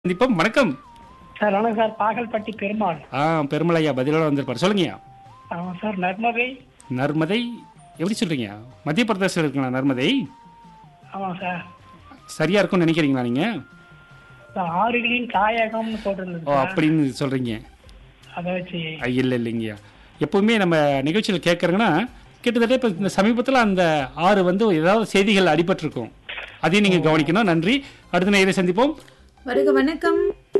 சந்திப்போம் வணக்கம் சார் வணக்கம் சார் பாகல்பட்டி பெருமாள் ஆ பெருமலையா பதிலோட வந்திருப்பார் சொல்லுங்கய்யா ஆமாம் சார் நர்மதை நர்மதை எப்படி சொல்றீங்க மத்திய பிரதேசத்தில் இருக்குங்களா நர்மதை ஆமாம் சார் சரியா இருக்கும்னு நினைக்கிறீங்களா நீங்க சார் ஆறுகளின் தாயகம்னு போட்டிருந்தது ஓ சார் அப்படின்னு சொல்றீங்க அதை வச்சு ஐ, இல்ல இல்லைங்கய்யா எப்பவுமே நம்ம நிகழ்ச்சியில் கேட்கறங்கன்னா கிட்டத்தட்ட இப்போ இந்த சமீபத்தில் அந்த ஆறு வந்து ஏதாவது செய்திகள் அடிபட்டிருக்கும் அதையும் நீங்க கவனிக்கணும் நன்றி அடுத்த நேரம் சந்திப்போம் வருக வணக்கம்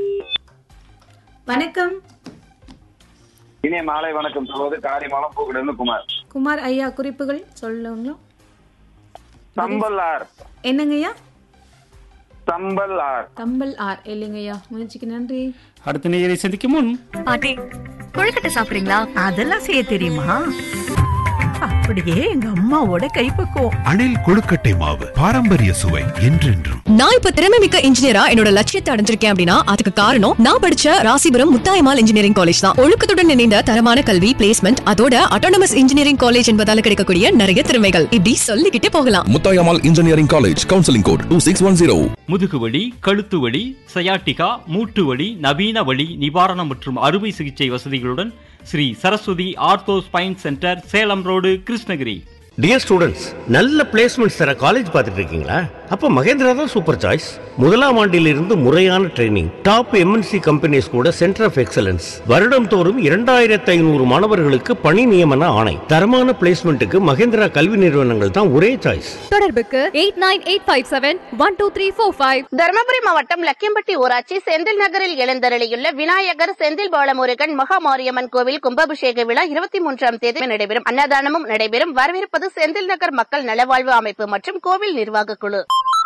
வணக்கம் இனிய மாலை வணக்கம் சொல்வது காரிமலம் பூக்கிலிருந்து குமார் குமார் ஐயா குறிப்புகள் சொல்லுங்களா சம்பல் ஆர் என்னங்கய்யா சம்பல் ஆர் கம்பல் ஆர் இல்லைங்கய்யா முயற்சிக்கு நன்றி அடுத்த நேரை சந்திக்கும் முன் பாட்டி கொழுக்கட்டை சாப்பிடுறீங்களா அதெல்லாம் செய்ய தெரியுமா அப்படியே எங்க அம்மாவோட கைப்பக்குவம் அணில் கொழுக்கட்டை மாவு பாரம்பரிய சுவை என்றென்றும் நான் இப்ப திறமை மிக்க இன்ஜினியரா என்னோட லட்சியத்தை அடைஞ்சிருக்கேன் அப்படின்னா அதுக்கு காரணம் நான் படிச்ச ராசிபுரம் முத்தாயமால் இன்ஜினியரிங் காலேஜ் தான் ஒழுக்கத்துடன் இணைந்த தரமான கல்வி பிளேஸ்மெண்ட் அதோட அட்டானமஸ் இன்ஜினியரிங் காலேஜ் என்பதால கிடைக்கக்கூடிய நிறைய திறமைகள் இப்படி சொல்லிக்கிட்டே போகலாம் Muthayammal engineering college counselling code two six one zero முதுகுவலி கழுத்து வலி சயாட்டிகா மூட்டு வலி நவீன வலி நிவாரணம் மற்றும் அறுவை சிகிச்சை வசதிகளுடன் Shri Saraswati ortho spine center Salem road Krishnagiri dear students நல்ல பிளேஸ்மெண்ட்ஸ் தர காலேஜ் பார்த்துட்டு இருக்கீங்களா அப்ப மகேந்திரா தான் சூப்பர் சாய்ஸ் முதலாம் ஆண்டிலிருந்து முறையான ட்ரைனிங் டாப் எம்என்சி கம்பெனிஸ் கூட சென்டர் ஆஃப் எக்ஸலன்ஸ் வருடம் தோறும் இரண்டாயிரத்து ஐநூறு மாணவர்களுக்கு பணி நியமன ஆணை தரமான பிளேஸ்மெண்ட்டுக்கு மகேந்திரா கல்வி நிறுவனங்கள் தான் ஒரே சாய்ஸ் தொடர்புக்கு eight nine eight five seven one two three four five Dharmapuri மாவட்டம் லக்கியம்பட்டி ஊராட்சி செந்தில் நகரில் எழுந்தருளியுள்ள விநாயகர் செந்தில் பாலமுருகன் மகா மாரியம்மன் கோவில் கும்பாபிஷேக விழா இருபத்தி மூன்றாம் தேதி நடைபெறும் அன்னதானமும் நடைபெறும் வரவிருப்பது செந்தில் நகர் மக்கள் நலவாழ்வு அமைப்பு மற்றும் கோவில் நிர்வாக குழு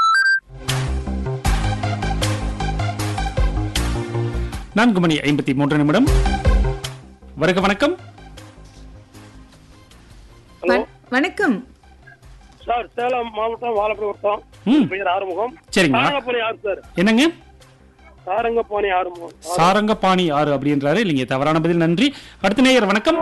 நான்கு மணி ஐம்பத்தி மூன்று நிமிடம் வருக வணக்கம் வண- வணக்கம் சார் சேலம் மாவட்டம் வாழப்படி ம் பெயர் ஆறுமுகம் சரிங்க சாரங்கபாணி ஆறு சார் என்னங்க சாரங்கபாணி ஆறுமுகம் சாரங்கபாணி ஆறு அப்படின்றாரு இல்லைங்க தவறான பதில் நன்றி அடுத்த நேயர் வணக்கம்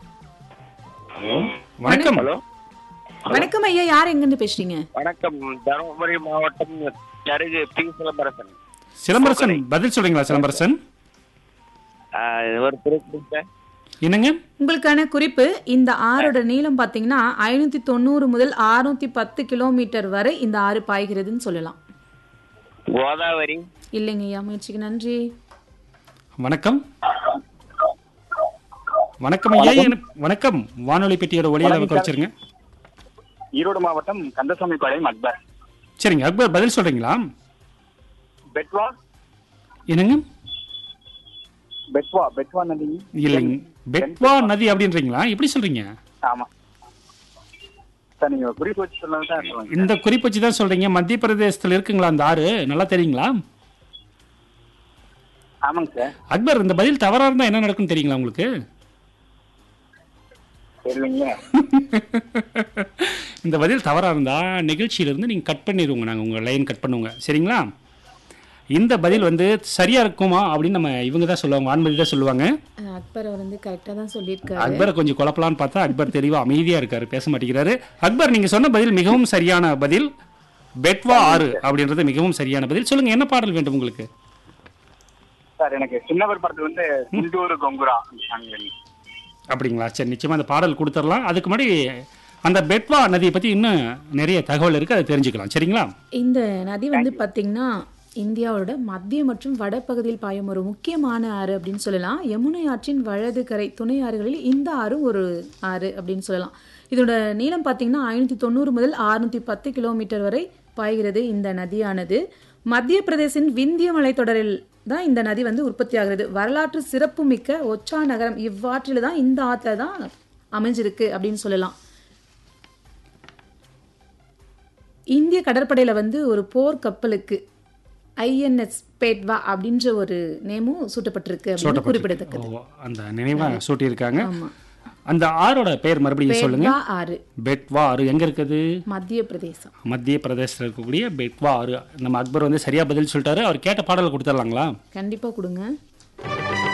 வணக்கம் வணக்கம் ஐயா யார் எங்கிருந்து பேசுறீங்க வணக்கம் தருமபுரி மாவட்டம் அருகு பி சிலம்பரசன் சிலம்பரசன் பதில் சொல்றீங்களா சிலம்பரசன் ஒரு குறிப்பிட்ட என்னங்க உங்களுக்கான குறிப்பு இந்த ஆறோட நீளம் பாத்தீங்கன்னா ஐநூத்தி தொண்ணூறு முதல் அறுநூத்தி பத்து கிலோமீட்டர் வரை இந்த ஆறு பாய்கிறதுன்னு சொல்லலாம் கோதாவரி இல்லைங்க ஐயா முயற்சிக்கு நன்றி வணக்கம் வணக்கம் ஐயா எனக்கு- வணக்கம் வானொலி பெட்டியோட ஒளியில குறைச்சிருங்க ஈரோடு மாவட்டம் கந்தசாமி பாளையம் அக்பர் சரிங்க அக்பர் பதில் சொல்றீங்களா பெட்வா என்னங்க பெட்வா பெட்வா நதி இல்லைங்க பெட்வா நதி அப்படின்றீங்களா எப்படி சொல்றீங்க ஆமா சார் நீங்க ஒரு குறிப்பு வச்சு சொன்னது தான் சொல்லுங்க இந்த குறிப்பு வச்சு தான் சொல்றீங்க மத்திய பிரதேசத்துல இருக்குங்களா அந்த ஆறு நல்லா தெரியுங்களா ஆமாங்க சார் அக்பர் இந்த பதில் தவறா இருந்தா என்ன நடக்கும்னு தெரியுங்களா உங்களுக்கு சரிங்களா இந்த பதில் தவறா இருந்தா நிகழ்ச்சியில இருந்து நீங்க கட் பண்ணிடுவோங்க நாங்க உங்க லைன் கட் பண்ணுவோங்க சரிங்களா இந்த பதில் வந்து சரியா இருக்குமா அப்படின்னு நம்ம இவங்க தான் சொல்லுவாங்க வான்மதி தான் சொல்லுவாங்க அஹ் அக்பர் அவர் வந்து கரெக்டா தான் சொல்லியிருக்காரு அக்பரை கொஞ்சம் குழப்பலான்னு பார்த்தா அக்பர் தெளிவா அமைதியா இருக்காரு பேச மாட்டேங்கிறாரு அக்பர் நீங்க சொன்ன பதில் மிகவும் சரியான பதில் பெட்வா ஆறு அப்படின்றது மிகவும் சரியான பதில் சொல்லுங்க என்ன பாடல் வேண்டும் உங்களுக்கு சார் எனக்கு சின்னவர் படத்துல வந்து சிந்தூர் கொங்குரா அந்த song வேணும். அப்படிங்களா சரி நிச்சயமா அந்த பாடல் கொடுத்துடலாம் அதுக்கு முன்னாடி அந்த பெட்வா நதியை பத்தி இன்னும் நிறைய தகவல் இருக்கு அதை தெரிஞ்சுக்கலாம் சரிங்களா இந்த நதி வந்து பாத்தீங்கன்னா இந்தியாவோட மத்திய மற்றும் வடபகுதியில் பாயும் ஒரு முக்கியமான ஆறு அப்படின்னு சொல்லலாம் யமுனை ஆற்றின் வலது கரை துணை ஆறுகளில் இந்த ஆறும் ஒரு ஆறு அப்படின்னு சொல்லலாம் இதோட நீளம் பார்த்தீங்கன்னா ஐநூற்றி தொண்ணூறு முதல் அறுநூற்றி பத்து கிலோமீட்டர் வரை பாய்கிறது இந்த நதியானது மத்திய பிரதேசின் விந்திய மலைத்தொடரில் தான் இந்த நதி வந்து உற்பத்தி ஆகிறது வரலாற்று சிறப்புமிக்க ஒச்சா நகரம் இவ்வாற்றில் தான் இந்த ஆற்றுல தான் அமைஞ்சிருக்கு அப்படின்னு சொல்லலாம் இந்திய கடற்படையில வந்து ஒரு போர் கப்பலுக்கு ஐஎன்எஸ் பேட்வா அப்படின்ற ஒரு நேமும் சூட்டப்பட்டிருக்கு அப்படின்னு குறிப்பிடத்தக்கது ஓ, அந்த நினைவா சூட்டியிருக்காங்க ஆமா அந்த ஆறோட பெயர் மறுபடியும் சொல்லுங்க பேட்வா ஆறு பெட்வா ஆறு எங்க இருக்குது மத்திய பிரதேசம் மத்திய பிரதேசத்தில் இருக்கக்கூடிய பெட்வா ஆறு நம்ம அக்பர் வந்து சரியா பதில் சொல்லிட்டாரு அவர் கேட்ட பாடலை கொடுத்துடலாங்களா கண்டிப்பா கொடுங்க